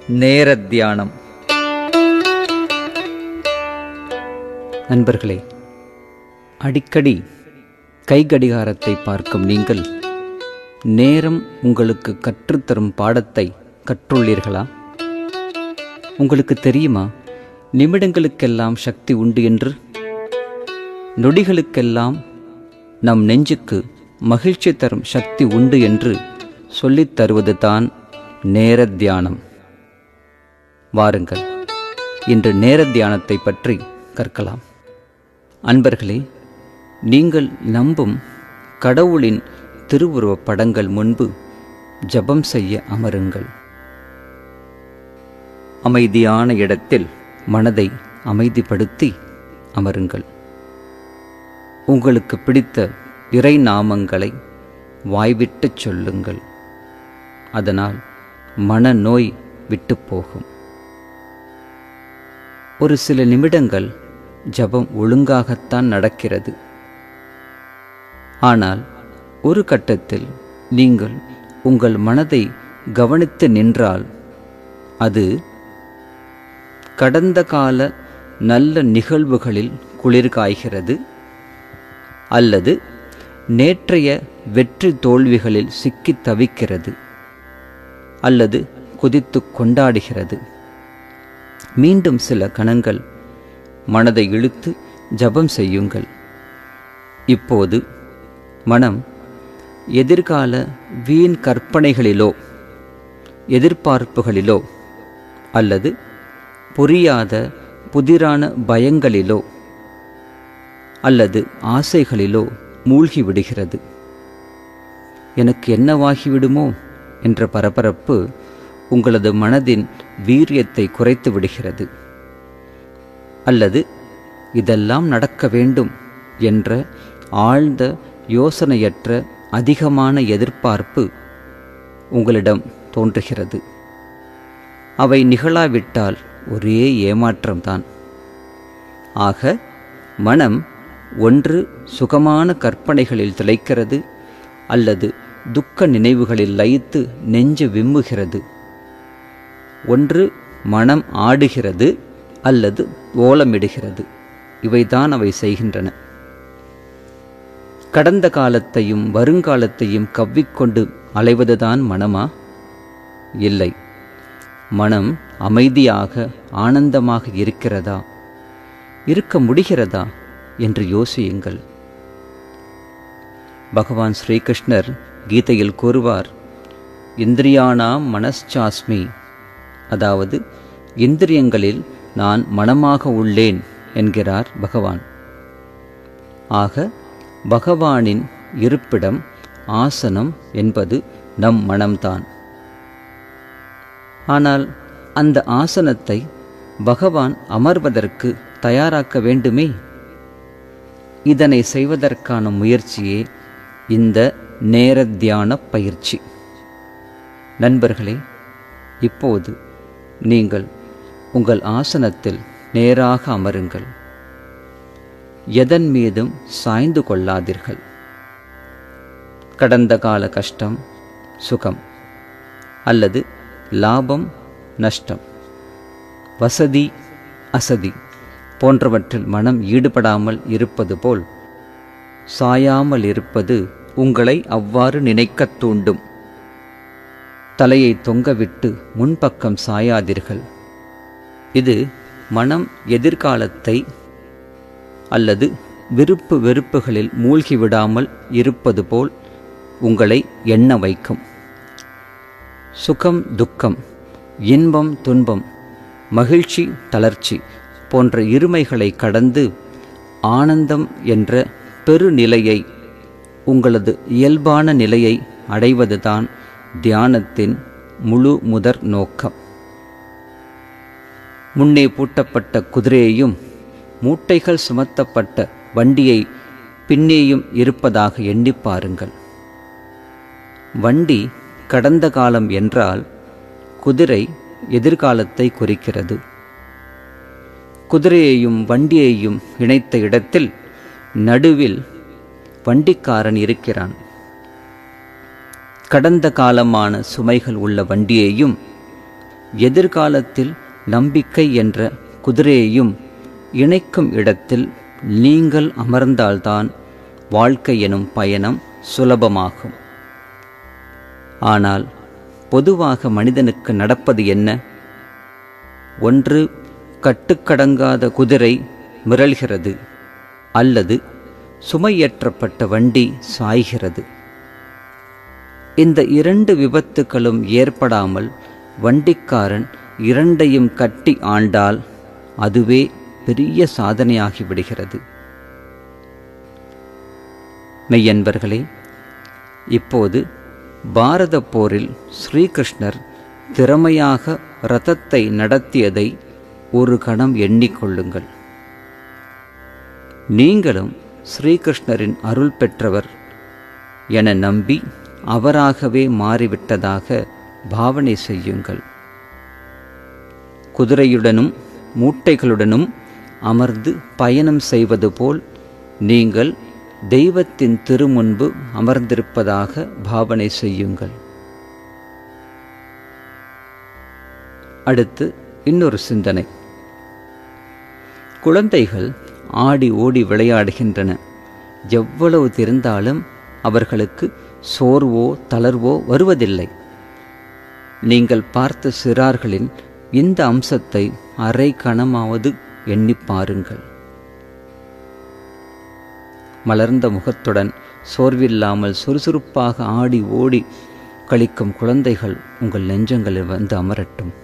நேர தியானம் நண்பர்களே அடிக்கடி கை கடிகாரத்தை பார்க்கும் நீங்கள் நேரம் உங்களுக்கு கற்றுத்தரும் பாடத்தை கற்றுள்ளீர்களா உங்களுக்கு தெரியுமா நிமிடங்களுக்கெல்லாம் சக்தி உண்டு என்று நொடிகளுக்கெல்லாம் நம் நெஞ்சுக்கு மகிழ்ச்சி தரும் சக்தி உண்டு என்று சொல்லித் தருவது தான் நேர தியானம் வாருங்கள் இன்று நேர தியானத்தை பற்றி கற்கலாம் அன்பர்களே நீங்கள் நம்பும் கடவுளின் திருவுருவப் படங்கள் முன்பு ஜெபம் செய்ய அமருங்கள் அமைதியான இடத்தில் மனதை அமைதிப்படுத்தி அமருங்கள் உங்களுக்கு பிடித்த இறை நாமங்களை வாய்விட்டுச் சொல்லுங்கள் அதனால் மனநோய் விட்டு போகும் ஒரு சில நிமிடங்கள் ஜபம் ஒழுங்காகத்தான் நடக்கிறது ஆனால் ஒரு கட்டத்தில் நீங்கள் உங்கள் மனதை கவனித்து நின்றால் அது கடந்த கால நல்ல நிகழ்வுகளில் குளிர் காய்கிறது அல்லது நேற்றைய வெற்றி தோல்விகளில் சிக்கித் தவிக்கிறது அல்லது குதித்து கொண்டாடுகிறது மீண்டும் சில கணங்கள் மனதை இழுத்து ஜபம் செய்யுங்கள் இப்போது மனம் எதிர்கால வீண் கற்பனைகளிலோ எதிர்பார்ப்புகளிலோ அல்லது புரியாத புதிரான பயங்களிலோ அல்லது ஆசைகளிலோ மூழ்கி விடுகிறது எனக்கு என்னவாகிவிடுமோ என்ற பரபரப்பு உங்களது மனதின் வீரியத்தை குறைத்து விடுகிறது அல்லது இதெல்லாம் நடக்க வேண்டும் என்ற ஆழ்ந்த யோசனையற்ற அதிகமான எதிர்பார்ப்பு உங்களிடம் தோன்றுகிறது அவை நிகழாவிட்டால் ஒரே ஏமாற்றம்தான் ஆக மனம் ஒன்று சுகமான கற்பனைகளில் திளைக்கிறது அல்லது துக்க நினைவுகளில் லயித்து நெஞ்சு விம்முகிறது ஒன்று மனம் ஆடுகிறது அல்லது ஓலமிடுகிறது இவைதான் அவை செய்கின்றன கடந்த காலத்தையும் வருங்காலத்தையும் கவ்விக்கொண்டு அலைவதுதான் மனமா இல்லை மனம் அமைதியாக ஆனந்தமாக இருக்கிறதா இருக்க முடிகிறதா என்று யோசியுங்கள் பகவான் ஸ்ரீகிருஷ்ணர் கீதையில் கூறுவார் இந்திரியானாம் மனச்சாஸ்மி அதாவது இந்திரியங்களில் நான் மனமாக உள்ளேன் என்கிறார் பகவான் ஆக பகவானின் இருப்பிடம் ஆசனம் என்பது நம் மனம்தான் ஆனால் அந்த ஆசனத்தை பகவான் அமர்வதற்கு தயாராக்க வேண்டுமே இதனை செய்வதற்கான முயற்சியே இந்த நேர தியான பயிற்சி நண்பர்களே இப்போது நீங்கள் உங்கள் ஆசனத்தில் நேராக அமருங்கள் எதன் மீதும் சாய்ந்து கொள்ளாதீர்கள் கடந்த கால கஷ்டம் சுகம் அல்லது லாபம் நஷ்டம் வசதி அசதி போன்றவற்றில் மனம் ஈடுபடாமல் இருப்பது போல் சாயாமல் இருப்பது உங்களை அவ்வாறு நினைக்கத் தூண்டும் தலையை தொங்கவிட்டு முன்பக்கம் சாயாதீர்கள் இது மனம் எதிர்காலத்தை அல்லது விருப்பு வெறுப்புகளில் மூழ்கிவிடாமல் இருப்பது போல் உங்களை எண்ண வைக்கும் சுகம் துக்கம் இன்பம் துன்பம் மகிழ்ச்சி தளர்ச்சி போன்ற இருமைகளை கடந்து ஆனந்தம் என்ற பெருநிலையை உங்களது இயல்பான நிலையை அடைவதுதான் தியானத்தின் முழு முதற் நோக்கம் முன்னே பூட்டப்பட்ட குதிரையையும் மூட்டைகள் சுமத்தப்பட்ட வண்டியை பின்னேயும் இருப்பதாக எண்ணி பாருங்கள் வண்டி கடந்த காலம் என்றால் குதிரை எதிர்காலத்தை குறிக்கிறது குதிரையையும் வண்டியையும் இணைத்த இடத்தில் நடுவில் வண்டிக்காரன் இருக்கிறான் கடந்த காலமான சுமைகள் உள்ள வண்டியையும் எதிர்காலத்தில் நம்பிக்கை என்ற குதிரையையும் இணைக்கும் இடத்தில் நீங்கள் அமர்ந்தால்தான் வாழ்க்கை எனும் பயணம் சுலபமாகும் ஆனால் பொதுவாக மனிதனுக்கு நடப்பது என்ன ஒன்று கட்டுக்கடங்காத குதிரை மிரள்கிறது அல்லது சுமையேற்றப்பட்ட வண்டி சாய்கிறது இந்த இரண்டு விபத்துகளும் ஏற்படாமல் வண்டிக்காரன் இரண்டையும் கட்டி ஆண்டால் அதுவே பெரிய சாதனையாகிவிடுகிறது மெய்யன்பர்களே இப்போது பாரத போரில் ஸ்ரீகிருஷ்ணர் திறமையாக ரதத்தை நடத்தியதை ஒரு கணம் எண்ணிக்கொள்ளுங்கள் நீங்களும் ஸ்ரீகிருஷ்ணரின் அருள் பெற்றவர் என நம்பி அவராகவே மாறிவிட்டதாக பாவனை செய்யுங்கள் குதிரையுடனும் மூட்டைகளுடனும் அமர்ந்து பயணம் செய்வது போல் நீங்கள் தெய்வத்தின் திருமுன்பு அமர்ந்திருப்பதாக பாவனை செய்யுங்கள் அடுத்து இன்னொரு சிந்தனை குழந்தைகள் ஆடி ஓடி விளையாடுகின்றன எவ்வளவு தெரிந்தாலும் அவர்களுக்கு சோர்வோ தளர்வோ வருவதில்லை நீங்கள் பார்த்த சிறார்களின் இந்த அம்சத்தை அரை கணமாவது எண்ணி பாருங்கள் மலர்ந்த முகத்துடன் சோர்வில்லாமல் சுறுசுறுப்பாக ஆடி ஓடி கழிக்கும் குழந்தைகள் உங்கள் நெஞ்சங்களில் வந்து அமரட்டும்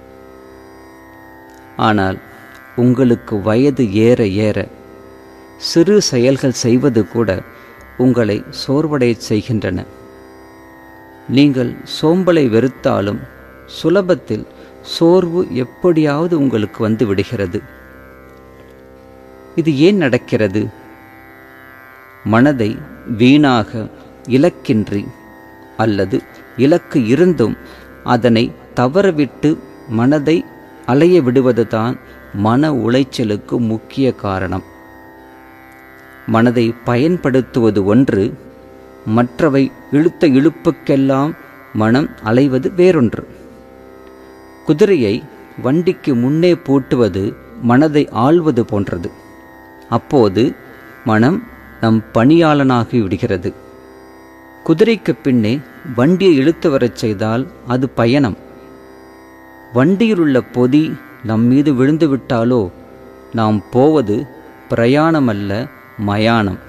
ஆனால் உங்களுக்கு வயது ஏற ஏற சிறு செயல்கள் செய்வது கூட உங்களை சோர்வடையச் செய்கின்றன நீங்கள் சோம்பலை வெறுத்தாலும் சுலபத்தில் சோர்வு எப்படியாவது உங்களுக்கு வந்து விடுகிறது இது ஏன் நடக்கிறது மனதை வீணாக இலக்கின்றி அல்லது இலக்கு இருந்தும் அதனை தவறவிட்டு மனதை அலைய விடுவதுதான் மன உளைச்சலுக்கு முக்கிய காரணம் மனதை பயன்படுத்துவது ஒன்று மற்றவை இழுத்த இழுப்புக்கெல்லாம் மனம் அலைவது வேறொன்று குதிரையை வண்டிக்கு முன்னே பூட்டுவது மனதை ஆள்வது போன்றது அப்போது மனம் நம் பணியாளனாகி விடுகிறது குதிரைக்கு பின்னே வண்டியை இழுத்து வரச் செய்தால் அது பயணம் வண்டியில் உள்ள பொதி நம் மீது விழுந்து விட்டாலோ நாம் போவது பிரயாணமல்ல மயானம்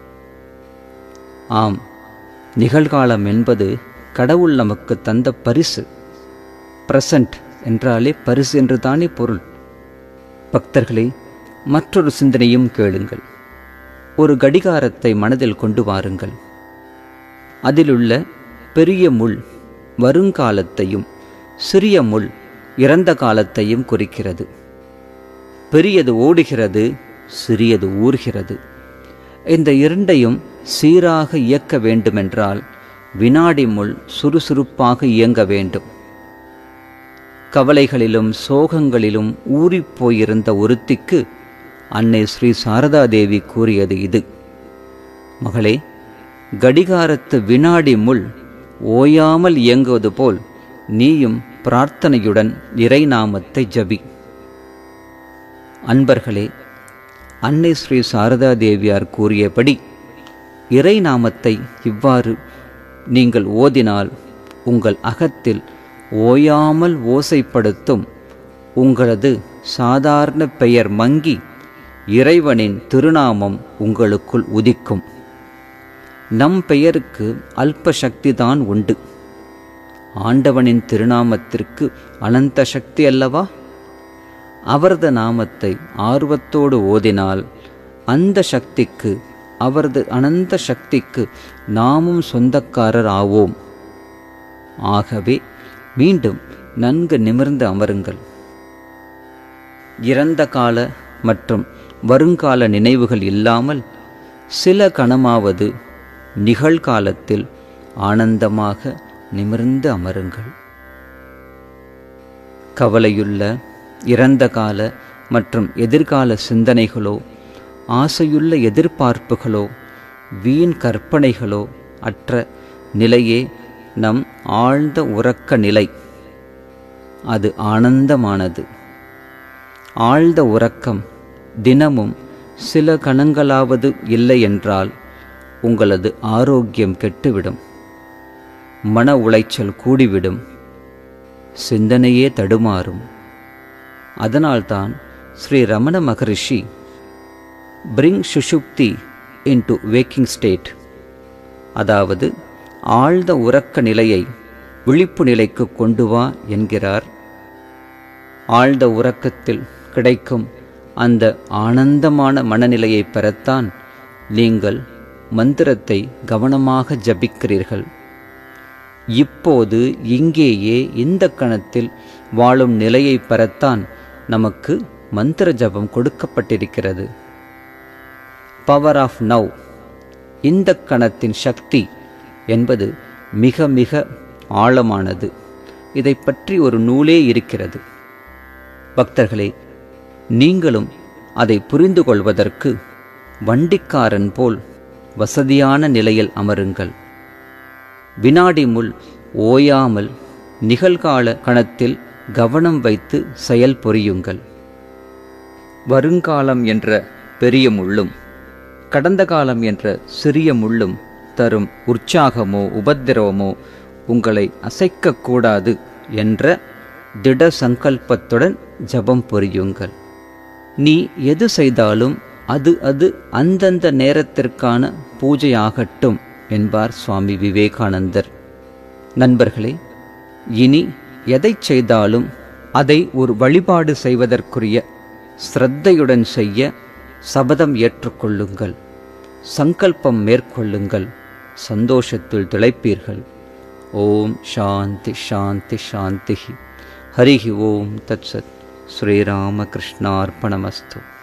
ஆம் நிகழ்காலம் என்பது கடவுள் நமக்கு தந்த பரிசு பிரசன்ட் என்றாலே பரிசு என்று தானே பொருள் பக்தர்களே மற்றொரு சிந்தனையும் கேளுங்கள் ஒரு கடிகாரத்தை மனதில் கொண்டு வாருங்கள் அதிலுள்ள பெரிய முள் வருங்காலத்தையும் சிறிய முள் இறந்த காலத்தையும் குறிக்கிறது பெரியது ஓடுகிறது சிறியது ஊறுகிறது இந்த இரண்டையும் சீராக இயக்க வேண்டுமென்றால் வினாடி முள் சுறுசுறுப்பாக இயங்க வேண்டும் கவலைகளிலும் சோகங்களிலும் ஊறிப்போயிருந்த ஒருத்திக்கு அன்னை ஸ்ரீ சாரதாதேவி கூறியது இது மகளே கடிகாரத்து வினாடி முள் ஓயாமல் இயங்குவது போல் நீயும் பிரார்த்தனையுடன் இறைநாமத்தை ஜபி அன்பர்களே அன்னை ஸ்ரீ சாரதா தேவியார் கூறியபடி இறைநாமத்தை இவ்வாறு நீங்கள் ஓதினால் உங்கள் அகத்தில் ஓயாமல் ஓசைப்படுத்தும் உங்களது சாதாரண பெயர் மங்கி இறைவனின் திருநாமம் உங்களுக்குள் உதிக்கும் நம் பெயருக்கு அல்ப சக்திதான் உண்டு ஆண்டவனின் திருநாமத்திற்கு அனந்த சக்தி அல்லவா அவரது நாமத்தை ஆர்வத்தோடு ஓதினால் அந்த சக்திக்கு அவரது அனந்த சக்திக்கு நாமும் சொந்தக்காரர் ஆவோம் ஆகவே மீண்டும் நன்கு நிமிர்ந்து அமருங்கள் இறந்த கால மற்றும் வருங்கால நினைவுகள் இல்லாமல் சில கணமாவது நிகழ்காலத்தில் ஆனந்தமாக நிமிர்ந்து அமருங்கள் கவலையுள்ள இறந்த கால மற்றும் எதிர்கால சிந்தனைகளோ ஆசையுள்ள எதிர்பார்ப்புகளோ வீண் கற்பனைகளோ அற்ற நிலையே நம் ஆழ்ந்த உறக்க நிலை அது ஆனந்தமானது ஆழ்ந்த உறக்கம் தினமும் சில கணங்களாவது இல்லை என்றால் உங்களது ஆரோக்கியம் கெட்டுவிடும் மன உளைச்சல் கூடிவிடும் சிந்தனையே தடுமாறும் அதனால்தான் Sri Ramana Maharishi bring sushupti into waking state அதாவது ஆழ்ந்த உறக்க நிலையை விழிப்பு நிலைக்கு கொண்டு வா என்கிறார் ஆழ்ந்த உறக்கத்தில் கிடைக்கும் அந்த ஆனந்தமான மனநிலையை பெறத்தான் நீங்கள் மந்திரத்தை கவனமாக ஜபிக்கிறீர்கள் இப்போது இங்கேயே இந்த கணத்தில் வாழும் நிலையை பெறத்தான் நமக்கு மந்திர ஜபம் கொடுக்கப்பட்டிருக்கிறது பவர் ஆஃப் நவ் இந்த கணத்தின் சக்தி என்பது மிக மிக ஆழமானது இதை பற்றி ஒரு நூலே இருக்கிறது பக்தர்களே நீங்களும் அதை புரிந்து கொள்வதற்கு வண்டிக்காரன் போல் வசதியான நிலையில் அமருங்கள் வினாடி முள் ஓயாமல் நிகழ்கால கணத்தில் கவனம் வைத்து செயல் புரியுங்கள் வருங்காலம் என்ற பெரிய முள்ளும் கடந்த காலம் என்ற சிறிய முள்ளும் தரும் உற்சாகமோ உபத்திரவமோ உங்களை அசைக்கக்கூடாது என்ற திட சங்கல்பத்துடன் ஜபம் புரியுங்கள் நீ எது செய்தாலும் அது அது அந்தந்த நேரத்திற்கான பூஜையாகட்டும் என்பார் சுவாமி விவேகானந்தர் நண்பர்களே இனி எதை செய்தாலும் அதை ஒரு வழிபாடு செய்வதற்குரிய ஸ்ரத்தையுடன் செய்ய சபதம் ஏற்றுக்கொள்ளுங்கள் சங்கல்பம் மேற்கொள்ளுங்கள் சந்தோஷத்தில் திளைப்பீர்கள் ஓம் சாந்தி சாந்தி சாந்தி ஹரிஹி ஓம் தத்சத் ஸ்ரீராமகிருஷ்ணார்ப்பணமஸ்து